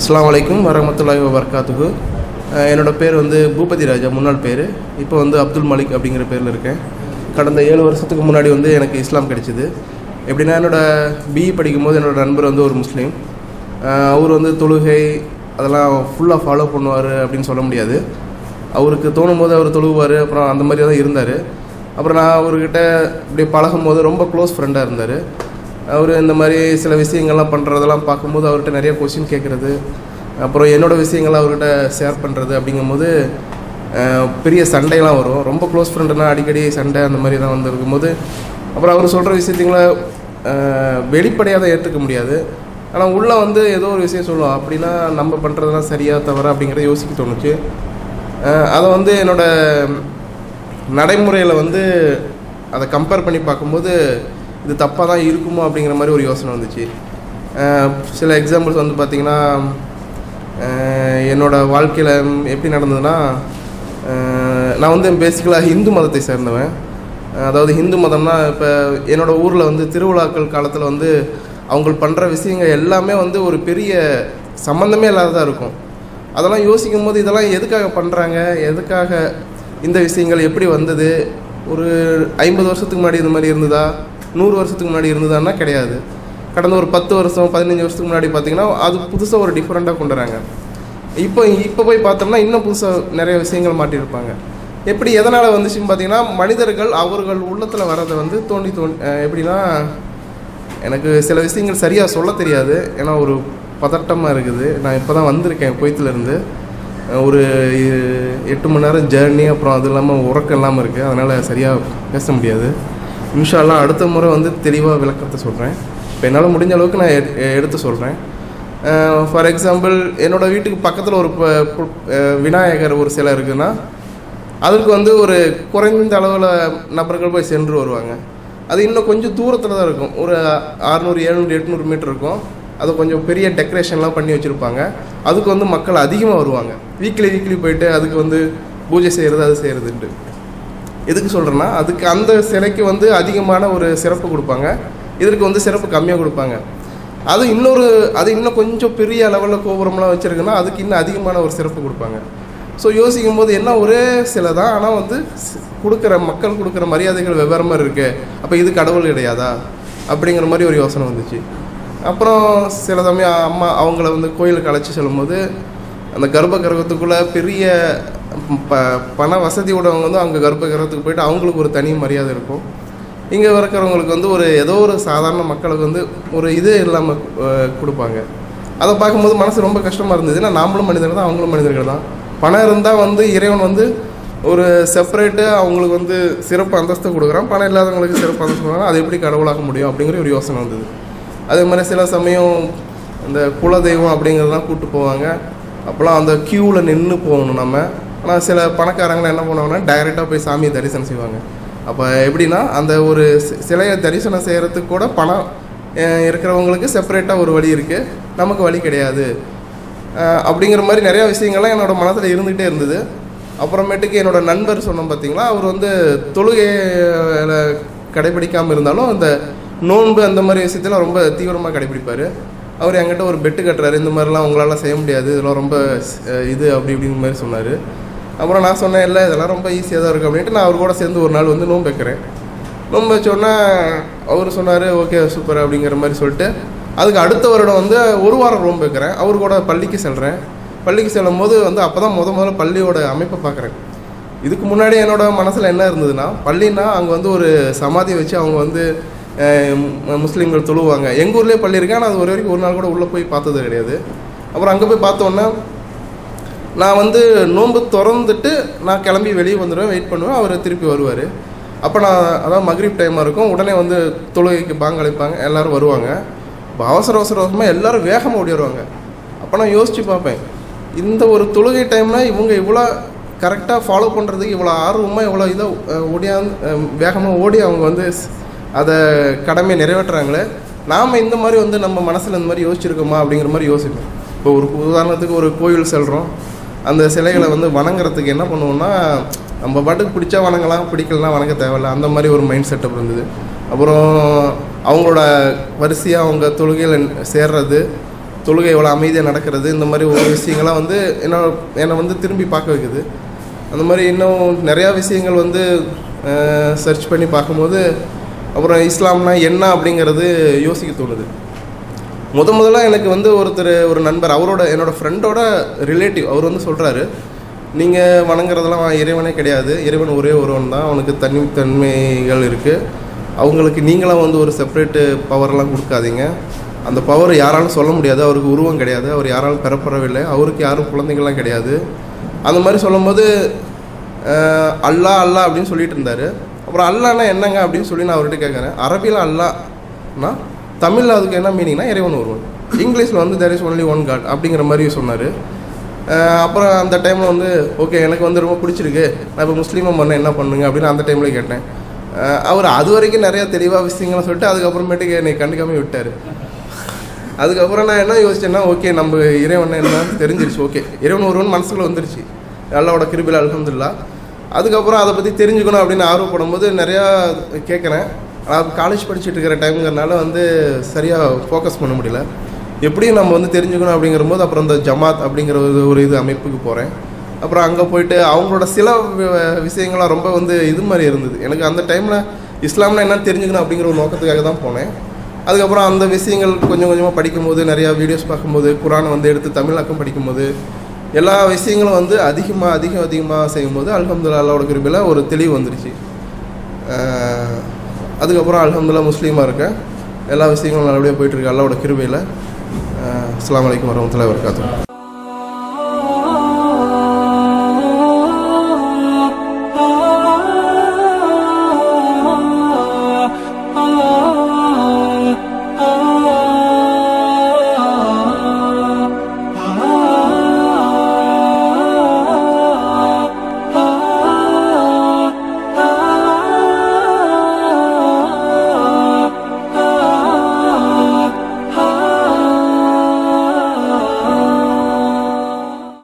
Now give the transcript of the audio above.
அஸ்ஸலாமு அலைக்கும் வரமத்துல்லாஹி வபர்காத்துக்கு என்னோடய பேர் வந்து பூபதி ராஜா முன்னாள் பேர் இப்போ வந்து அப்துல் மலிக் அப்படிங்கிற பேரில் இருக்கேன் கடந்த ஏழு வருஷத்துக்கு முன்னாடி வந்து எனக்கு இஸ்லாம் கிடைச்சிது எப்படின்னா என்னோடய பிஇ படிக்கும்போது என்னோட நண்பர் வந்து ஒரு முஸ்லீம் அஹ் அவர் வந்து தொழுகை அதெல்லாம் ஃபுல்லாக ஃபாலோ பண்ணுவார் அப்படின்னு சொல்ல முடியாது அவருக்கு தோணும் போது அவர் தொழுவார் அப்புறம் அந்த மாதிரி தான் இருந்தார் அப்புறம் நான் அவர்கிட்ட இப்படி பழகும் போது ரொம்ப க்ளோஸ் ஃப்ரெண்டாக இருந்தார் அவர் இந்த மாதிரி சில விஷயங்கள்லாம் பண்ணுறதெல்லாம் பார்க்கும்போது அவர்கிட்ட நிறைய கொஷின் கேட்குறது அப்புறம் என்னோட விஷயங்களை அவர்கிட்ட ஷேர் பண்ணுறது அப்படிங்கும்போது அஹ், பெரிய சண்டையெல்லாம் வரும் ரொம்ப க்ளோஸ் ஃப்ரெண்டுனா அடிக்கடி சண்டை அந்த மாதிரி தான் வந்து இருக்கும்போது அப்புறம் அவர் சொல்கிற விஷயத்துங்களை வெளிப்படையாக தான் ஏற்றுக்க முடியாது ஆனால் உள்ளே வந்து ஏதோ ஒரு விஷயம் சொல்லுவோம் அப்படின்னா நம்ம பண்ணுறதெல்லாம் சரியா தவறா அப்படிங்கிறத யோசிக்க தோணுச்சு அஹ், அதை வந்து என்னோட நடைமுறையில் வந்து அதை கம்பேர் பண்ணி பார்க்கும்போது இது தப்பாக தான் இருக்குமோ அப்படிங்கிற மாதிரி ஒரு யோசனை வந்துச்சு அஹ் சில எக்ஸாம்பிள்ஸ் வந்து பார்த்திங்கன்னா அஹ் என்னோட வாழ்க்கையில் எப்படி நடந்ததுன்னா அஹ் நான் வந்து பேசிக்கலாக ஹிந்து மதத்தை சேர்ந்தவன் அஹ் அதாவது ஹிந்து மதம்னா இப்போ என்னோட ஊரில் வந்து திருவிழாக்கள் காலத்தில் வந்து அவங்க பண்ணுற விஷயங்கள் எல்லாமே வந்து ஒரு பெரிய சம்மந்தமே இல்லாததாக இருக்கும் அதெல்லாம் யோசிக்கும் போது இதெல்லாம் எதுக்காக பண்ணுறாங்க எதுக்காக இந்த விஷயங்கள் எப்படி வந்தது ஒரு ஐம்பது வருஷத்துக்கு முன்னாடி இந்த மாதிரி இருந்ததா நூறு வருஷத்துக்கு முன்னாடி இருந்ததான்னா கிடையாது கடந்த ஒரு பத்து வருஷம் பதினஞ்சு வருஷத்துக்கு முன்னாடி பார்த்தீங்கன்னா அது புதுசாக ஒரு டிஃப்ரெண்ட்டாக கொண்டு வராங்க இப்போ இப்போ போய் பார்த்தோம்னா இன்னும் புதுசாக நிறைய விஷயங்கள் மாட்டியிருப்பாங்க எப்படி எதனால் வந்துச்சுன்னு பார்த்தீங்கன்னா மனிதர்கள் அவர்கள் உள்ளத்தில் வர்றதை வந்து தோண்டி தோண்டி அஹ் எப்படின்னா எனக்கு சில விஷயங்கள் சரியாக சொல்ல தெரியாது ஏன்னா ஒரு பதட்டமாக இருக்குது நான் இப்போ தான் வந்திருக்கேன் குவைத்திலேருந்து ஒரு இ- எட்டு மணி நேரம் ஜேர்னி அப்புறம் அது இல்லாமல் உறக்கம் இல்லாமல் இருக்குது அதனால் சரியாக பேச முடியாது இன்ஷால்லாம் அடுத்த முறை வந்து தெளிவாக விளக்கத்தை சொல்கிறேன் இப்போ என்னால் முடிஞ்ச அளவுக்கு நான் எடு- எடுத்து சொல்கிறேன் ஃபார் எக்ஸாம்பிள் என்னோட வீட்டுக்கு பக்கத்தில் ஒரு ப- கு- அஹ் விநாயகர் ஒரு சிலை இருக்குன்னா அதற்கு வந்து ஒரு குறைந்த அளவில் நபர்கள் போய் சென்று வருவாங்க அது இன்னும் கொஞ்சம் தூரத்தில் தான் இருக்கும் ஒரு அறுநூறு எழுநூறு எட்நூறு மீட்டர் இருக்கும் அது கொஞ்சம் பெரிய டெக்கரேஷன்லாம் பண்ணி வச்சுருப்பாங்க அதுக்கு வந்து மக்கள் அதிகமாக வருவாங்க வீக்லி வீக்லி போயிட்டு அதுக்கு வந்து பூஜை செய்கிறது அது செய்கிறதுன்ட்டு எதுக்கு சொல்கிறேன்னா அதுக்கு அந்த சிலைக்கு வந்து அதிகமான ஒரு சிறப்பு கொடுப்பாங்க இதற்கு வந்து சிறப்பு கம்மியாக கொடுப்பாங்க அது இன்னொரு அது இன்னும் கொஞ்சம் பெரிய லெவலில் கோபுரம்லாம் வச்சுருக்குன்னா அதுக்கு இன்னும் அதிகமான ஒரு சிறப்பு கொடுப்பாங்க ஸோ யோசிக்கும் போது என்ன ஒரே சிலை தான் ஆனால் வந்து ஸ்- கொடுக்குற மக்கள் கொடுக்குற மரியாதைகள் வெவ்வேறு மாதிரி இருக்கு அப்போ இது கடவுள் கிடையாதா அப்படிங்கிற மாதிரி ஒரு யோசனை வந்துச்சு அப்புறம் சில சமயம் அம்மா அவங்கள வந்து கோயிலுக்கு அழைச்சி செல்லும்போது அந்த கர்ப்ப கிரகத்துக்குள்ளே பெரிய ப பண வசதி உடவங்க வந்து அவங்க கர்ப்ப கிரகத்துக்கு போயிட்டு அவங்களுக்கு ஒரு தனி மரியாதை இருக்கும் இங்கே இருக்கிறவங்களுக்கு வந்து ஒரு ஏதோ ஒரு சாதாரண மக்களுக்கு வந்து ஒரு இது இல்லாமல் கொடுப்பாங்க அதை பார்க்கும்போது மனசு ரொம்ப கஷ்டமாக இருந்தது ஏன்னா நாமளும் மனிதர்கள் தான் அவங்களும் மனிதர்கள் தான் பணம் இருந்தால் வந்து இறைவன் வந்து ஒரு செப்பரேட்டு அவங்களுக்கு வந்து சிறப்பு அந்தஸ்து கொடுக்குறான் பணம் இல்லாதவங்களுக்கு சிறப்பு அந்தஸ்து கொடுக்குறான் அது எப்படி கடவுளாக முடியும் அப்படிங்கிற ஒரு யோசனை வந்தது அதே மாதிரி சில சமயம் இந்த குலதெய்வம் அப்படிங்கிறதெல்லாம் கூப்பிட்டு போவாங்க அப்போலாம் அந்த க்யூவில் நின்று போகணும் நம்ம ஆனால் சில பணக்காரங்களாம் என்ன பண்ணுவாங்கன்னா டைரெக்டாக போய் சாமியை தரிசனம் செய்வாங்க அப்போ எப்படின்னா அந்த ஒரு சி- சிலையை தரிசனம் செய்கிறதுக்கு கூட பணம் அஹ், இருக்கிறவங்களுக்கு செப்பரேட்டாக ஒரு வழி இருக்குது நமக்கு வழி கிடையாது அஹ், அப்படிங்கிற மாதிரி நிறையா விஷயங்கள்லாம் என்னோட மனதில் இருந்துகிட்டே இருந்தது அப்புறமேட்டுக்கு என்னோட நண்பர் சொன்னோம் பார்த்தீங்களா அவர் வந்து தொழுகையில் கடைபிடிக்காமல் இருந்தாலும் அந்த நோன்பு அந்த மாதிரி விஷயத்தில் ரொம்ப தீவிரமாக கடைபிடிப்பார் அவர் என்கிட்ட ஒரு பெட்டு கட்டுறாரு இந்த மாதிரிலாம் உங்களால் செய்ய முடியாது இதெல்லாம் ரொம்ப அஹ், இது அப்படி இப்படிங்கிற மாதிரி சொன்னார் அப்புறம் நான் சொன்னேன் இல்லை இதெல்லாம் ரொம்ப ஈஸியாக தான் இருக்குது அப்படின்ட்டு நான் அவர் கூட சேர்ந்து ஒரு நாள் வந்து நோன்பு வைக்கிறேன் நோன்பு வச்சோன்னா அவர் சொன்னார் ஓகே சூப்பர் அப்படிங்கிற மாதிரி சொல்லிட்டு அதுக்கு அடுத்த வருடம் வந்து ஒரு வாரம் நோன்பு வைக்கிறேன் அவர் கூட பள்ளிக்கு செல்கிறேன் பள்ளிக்கு செல்லும் போது வந்து அப்போ தான் முத முதல்ல பள்ளியோட அமைப்பை பார்க்குறேன் இதுக்கு முன்னாடி என்னோட மனசில் என்ன இருந்ததுன்னா பள்ளின்னா அங்கே வந்து ஒரு சமாதி வச்சு அவங்க வந்து அஹ், மு- முஸ்லீம்கள் தொழுவாங்க எங்கள் ஊர்லேயே பள்ளி இருக்கு ஆனால் அது ஒரு வரைக்கும் ஒரு நாள் கூட உள்ளே போய் பார்த்தது கிடையாது அப்புறம் அங்கே போய் பார்த்தோன்னே நான் வந்து நோன்பு திறந்துட்டு நான் கிளம்பி வெளியே வந்துடுவேன் வெயிட் பண்ணுவேன் அவர் திருப்பி வருவார் அப்போ நான் அதான் மக்ரிப் டைமாக இருக்கும் உடனே வந்து தொழுகைக்கு பாங்க அழைப்பாங்க எல்லோரும் வருவாங்க இப்போ அவசர அவசர அவசரமாக எல்லோரும் வேகமாக ஓடி வருவாங்க அப்போ நான் யோசித்து பார்ப்பேன் இந்த ஒரு தொழுகை டைமில் இவங்க இவ்வளோ கரெக்டாக ஃபாலோ பண்ணுறதுக்கு இவ்வளோ ஆர்வமாக இவ்வளோ இதாக ஓடியாந்து வேகமாக ஓடி அவங்க வந்து ஸ்- அதை கடமையை நிறைவேற்றுறாங்களே நாம் இந்த மாதிரி வந்து நம்ம மனசில் இந்த மாதிரி யோசிச்சிருக்கோமா அப்படிங்கிற மாதிரி யோசிப்போம் இப்போ ஒரு உதாரணத்துக்கு ஒரு கோயில் செல்கிறோம் அந்த சிலைகளை வந்து வணங்குறதுக்கு என்ன பண்ணுவோம்னா நம்ம பாட்டுக்கு பிடிச்சா வணங்கலாம் பிடிக்கலனா வணங்க தேவையில்ல அந்த மாதிரி ஒரு மைண்ட் செட்டப் இருந்தது அப்புறம் அவங்களோட வரிசையாக அவங்க தொழுகையில் சேர்றது தொழுகை எவ்வளோ அமைதியாக நடக்கிறது இந்த மாதிரி ஒவ்வொரு விஷயங்கள்லாம் வந்து என்ன என்னை வந்து திரும்பி பார்க்க வைக்குது அந்த மாதிரி இன்னும் நிறையா விஷயங்கள் வந்து சர்ச் பண்ணி பார்க்கும்போது அப்புறம் இஸ்லாம்னா என்ன அப்படிங்கிறது யோசிக்க தோணுது முத முதல்ல எனக்கு வந்து ஒருத்தர் ஒரு நண்பர் அவரோட என்னோடய ஃப்ரெண்டோட ரிலேட்டிவ் அவர் வந்து சொல்கிறாரு நீங்கள் வணங்குறதெல்லாம் இறைவனே கிடையாது இறைவன் ஒரே ஒருவன் தான் அவனுக்கு தனித்தன்மைகள் இருக்குது அவங்களுக்கு நீங்களாம் வந்து ஒரு செப்பரேட்டு பவர்லாம் கொடுக்காதீங்க அந்த பவர் யாராலும் சொல்ல முடியாது அவருக்கு உருவம் கிடையாது அவர் யாராலும் பெறப்படவில்லை அவருக்கு யாரும் குழந்தைங்கள்லாம் கிடையாது அந்த மாதிரி சொல்லும்போது அஹ், அல்லா அல்லா அப்படின்னு சொல்லிட்டு இருந்தார் அப்புறம் அல்லான்னா என்னங்க அப்படின்னு சொல்லி நான் அவர்கிட்ட கேட்குறேன் அரபியில் அல்லானா தமிழில் அதுக்கு என்ன மீனிங்னா இறைவன் ஒருவன் இங்கிலீஷில் வந்து there is only one God அப்படிங்கிற மாதிரி சொன்னார் அப்புறம் அந்த டைமில் வந்து ஓகே எனக்கு வந்து ரொம்ப பிடிச்சிருக்கு நான் இப்போ முஸ்லீமாக பண்ண என்ன பண்ணுங்க அப்படின்னு அந்த டைமில் கேட்டேன் அஹ் அவர் அது வரைக்கும் நிறையா தெளிவாக விஷயங்களை சொல்லிட்டு அதுக்கப்புறமேட்டுக்கு என்னை கண்டுக்காம விட்டார் அதுக்கப்புறம் நான் என்ன யோசிச்சேன்னா ஓகே நம்ம இறைவன் என்ன தெரிஞ்சிருச்சு ஓகே இறைவன் ஒருவன் மனசுக்குள்ள வந்துருச்சு அல்லாவோட கிருபில் அல்ஹம்துலில்லா அதுக்கப்புறம் அதை பற்றி தெரிஞ்சுக்கணும் அப்படின்னு ஆர்வப்படும் போது நிறையா கேட்குறேன் ஆனால் காலேஜ் படிச்சுட்டு இருக்கிற டைமுங்கிறனால வந்து சரியாக ஃபோக்கஸ் பண்ண முடியல எப்படியும் நம்ம வந்து தெரிஞ்சுக்கணும் அப்படிங்கிற போது அப்புறம் இந்த ஜமாத் அப்படிங்கிற ஒரு ஒரு இது அமைப்புக்கு போகிறேன் அப்புறம் அங்கே போயிட்டு அவங்களோட சில வி- விஷயங்கள்லாம் ரொம்ப வந்து இது மாதிரி இருந்தது எனக்கு அந்த டைமில் இஸ்லாம்னா என்னன்னு தெரிஞ்சுக்கணும் அப்படிங்கிற ஒரு நோக்கத்துக்காக தான் போனேன் அதுக்கப்புறம் அந்த விஷயங்கள் கொஞ்சம் கொஞ்சமாக படிக்கும்போது நிறையா வீடியோஸ் பார்க்கும்போது குரானை வந்து எடுத்து தமிழாக்கம் படிக்கும்போது எல்லா விஷயங்களும் வந்து அதிகமாக அதிகம் அதிகமாக செய்யும்போது அல்ஹம்துலில்லாஹ் அல்லாவோட கிருபையில் ஒரு தெளிவு வந்துருச்சு அஹ் அதுக்கப்புறம் அல்ஹம்துலில்லாஹ் முஸ்லீமாக இருக்கேன் எல்லா விஷயங்களும் நல்லபடியாக போயிட்டுருக்கு அல்லாவோட கிருபையில் அஸ்ஸலாமு அலைக்கும் வரமத்துல்லாஹி வபரகாத்துஹு